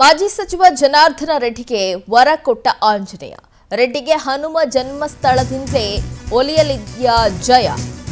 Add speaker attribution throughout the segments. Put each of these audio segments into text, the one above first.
Speaker 1: ಮಾಜಿ ಸಚಿವ ಜನಾರ್ದನ ರೆಡ್ಡಿಗೆ ವರ ಕೊಟ್ಟ ಆಂಜನೇಯ ರೆಡ್ಡಿಗೆ ಹನುಮ ಜನ್ಮಸ್ಥಳದಿಂದಲೇ ಒಲಿಯಲಿದ್ಯ ಜಯ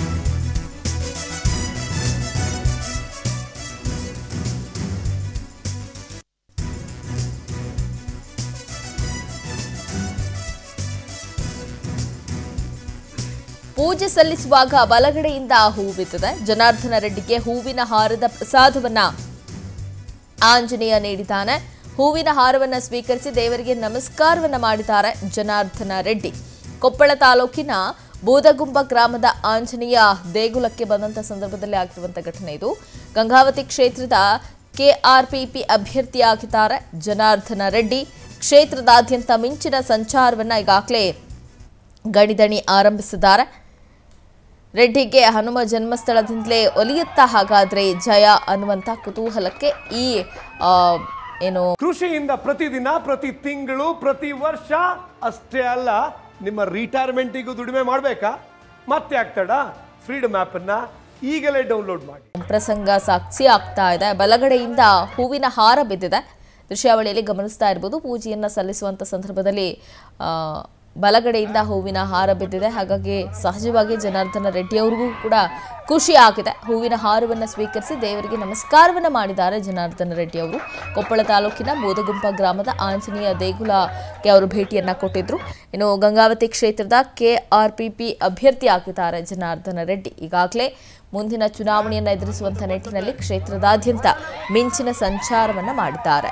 Speaker 1: ಪೂಜೆ ಸಲ್ಲಿಸುವಾಗ ಬಲಗಡೆಯಿಂದ ಹೂವಿತ್ತದೆ ಜನಾರ್ದನ ರೆಡ್ಡಿಗೆ ಹೂವಿನ ಹಾರದ ಪ್ರಸಾದವನ್ನ ಆಂಜನೇಯ ನೀಡಿದ್ದಾನೆ ಹೂವಿನ ಹಾರವನ್ನ ಸ್ವೀಕರಿಸಿ ದೇವರಿಗೆ ನಮಸ್ಕಾರವನ್ನ ಮಾಡಿದ್ದಾರೆ ಜನಾರ್ದನ ರೆಡ್ಡಿ ಕೊಪ್ಪಳ ತಾಲೂಕಿನ ಬೂದಗುಂಬ ಗ್ರಾಮದ ಆಂಜನೇಯ ದೇಗುಲಕ್ಕೆ ಬಂದಂತ ಸಂದರ್ಭದಲ್ಲಿ ಆಗಿರುವಂತಹ ಘಟನೆ ಇದು ಗಂಗಾವತಿ ಕ್ಷೇತ್ರದ ಕೆಆರ್ಪಿಪಿ ಅಭ್ಯರ್ಥಿಯಾಗಿದ್ದಾರೆ ಜನಾರ್ದನ ರೆಡ್ಡಿ ಕ್ಷೇತ್ರದಾದ್ಯಂತ ಮಿಂಚಿನ ಸಂಚಾರವನ್ನ ಈಗಾಗಲೇ ಗಣಿದಣಿ ಆರಂಭಿಸಿದ್ದಾರೆ ರೆಡ್ಡಿಗೆ ಹನುಮ ಜನ್ಮಸ್ಥಳದಿಂದಲೇ ಒಲಿಯುತ್ತಾ ಹಾಗಾದ್ರೆ ಜಯ ಅನ್ನುವಂಥ ಕುತೂಹಲಕ್ಕೆ ಈ ಆ, ಏನು
Speaker 2: ಕೃಷಿಯಿಂದ ಪ್ರತಿದಿನ ಪ್ರತಿ ತಿಂಗಳು ಪ್ರತಿ ವರ್ಷ ಅಷ್ಟೇ ಅಲ್ಲ ನಿಮ್ಮ ರಿಟೈರ್ಮೆಂಟಿಗೂ ದುಡಿಮೆ ಮಾಡಬೇಕಾ ಮತ್ತೆ ಆಗ್ತಡ ಫ್ರೀಡಮ್ ಆ್ಯಪನ್ನು ಈಗಲೇ ಡೌನ್ಲೋಡ್ ಮಾಡಿ
Speaker 1: ಪ್ರಸಂಗ ಸಾಕ್ಷಿ ಆಗ್ತಾ ಇದೆ ಬಲಗಡೆಯಿಂದ ಹೂವಿನ ಹಾರ ಬಿದ್ದಿದೆ ದೃಶ್ಯಾವಳಿಯಲ್ಲಿ ಗಮನಿಸ್ತಾ ಇರ್ಬೋದು ಪೂಜೆಯನ್ನ ಸಲ್ಲಿಸುವಂತ ಸಂದರ್ಭದಲ್ಲಿ ಆ, ಬಲಗಡೆಯಿಂದ ಹೂವಿನ ಹಾರ ಬಿದ್ದಿದೆ ಹಾಗಾಗಿ ಸಹಜವಾಗಿ ಜನಾರ್ದನ ರೆಡ್ಡಿ ಅವ್ರಿಗೂ ಕೂಡ ಖುಷಿ ಆಗಿದೆ ಹೂವಿನ ಹಾರವನ್ನು ಸ್ವೀಕರಿಸಿ ದೇವರಿಗೆ ನಮಸ್ಕಾರವನ್ನ ಮಾಡಿದ್ದಾರೆ ಜನಾರ್ದನ ರೆಡ್ಡಿ ಅವರು ಕೊಪ್ಪಳ ತಾಲೂಕಿನ ಬೋದಗುಂಪ ಗ್ರಾಮದ ಆಂಜನೇಯ ದೇಗುಲಕ್ಕೆ ಅವರು ಭೇಟಿಯನ್ನ ಕೊಟ್ಟಿದ್ರು ಇನ್ನು ಗಂಗಾವತಿ ಕ್ಷೇತ್ರದ ಕೆಆರ್ಪಿಪಿ ಅಭ್ಯರ್ಥಿ ಆಗಿದ್ದಾರೆ ಜನಾರ್ದನ ರೆಡ್ಡಿ ಈಗಾಗಲೇ ಮುಂದಿನ ಚುನಾವಣೆಯನ್ನು ಎದುರಿಸುವಂಥ ನಿಟ್ಟಿನಲ್ಲಿ ಕ್ಷೇತ್ರದಾದ್ಯಂತ ಮಿಂಚಿನ ಸಂಚಾರವನ್ನ ಮಾಡಿದ್ದಾರೆ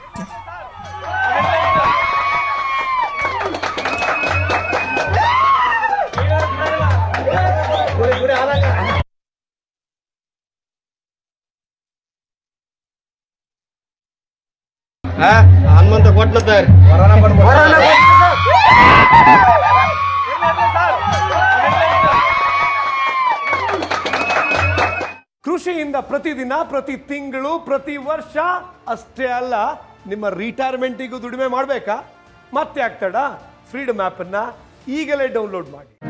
Speaker 3: ಹನುಮಂತ ಕೊಟ್ಲತ್ತಾರ
Speaker 2: ಕೃಷಿಯಿಂದ ಪ್ರತಿದಿನ ಪ್ರತಿ ತಿಂಗಳು ಪ್ರತಿ ವರ್ಷ ಅಷ್ಟೇ ಅಲ್ಲ ನಿಮ್ಮ ರಿಟೈರ್ಮೆಂಟಿಗೂ ದುಡಿಮೆ ಮಾಡಬೇಕಾ ಮತ್ತೆ ಆಗ್ತಡ ಫ್ರೀಡಮ್ ಆ್ಯಪನ್ನು ಈಗಲೇ ಡೌನ್ಲೋಡ್ ಮಾಡಿ